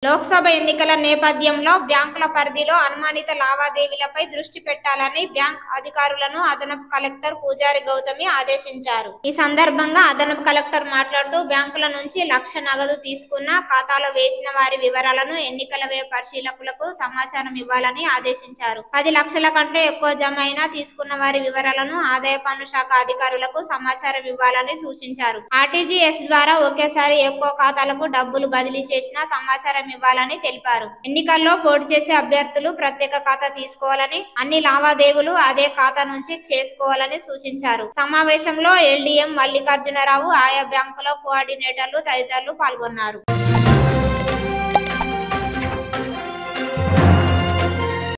లోక్సభ ఎన్నికల నేపథ్యంలో బ్యాంకుల పరిధిలో అనుమానిత లావాదేవీలపై దృష్టి పెట్టాలని బ్యాంక్ అధికారులను అదనపు కలెక్టర్ పూజారి గౌతమి ఆదేశించారు ఈ సందర్భంగా అదనపు కలెక్టర్ మాట్లాడుతూ బ్యాంకుల నుంచి లక్ష నగదు తీసుకున్న ఖాతాలో వేసిన వారి వివరాలను ఎన్నికల వ్యయ పరిశీలకులకు సమాచారం ఇవ్వాలని ఆదేశించారు పది లక్షల కంటే ఎక్కువ జమ అయినా తీసుకున్న వారి వివరాలను ఆదాయ పన్ను శాఖ అధికారులకు సమాచారం ఇవ్వాలని సూచించారు ఆర్టీజీఎస్ ద్వారా ఒకేసారి ఎక్కువ ఖాతాలకు డబ్బులు బదిలీ చేసిన సమాచారం ఇవ్వాలని తెలిపారు ఎన్నికల్లో పోటీ చేసే అభ్యర్థులు ప్రత్యేక ఖాతా తీసుకోవాలని అన్ని లావాదేవీలు అదే ఖాతా నుంచి చేసుకోవాలని సూచించారు సమావేశంలో ఎల్డీఎం మల్లికార్జునరావు ఆయా బ్యాంకుల కోఆర్డినేటర్లు తదితరులు పాల్గొన్నారు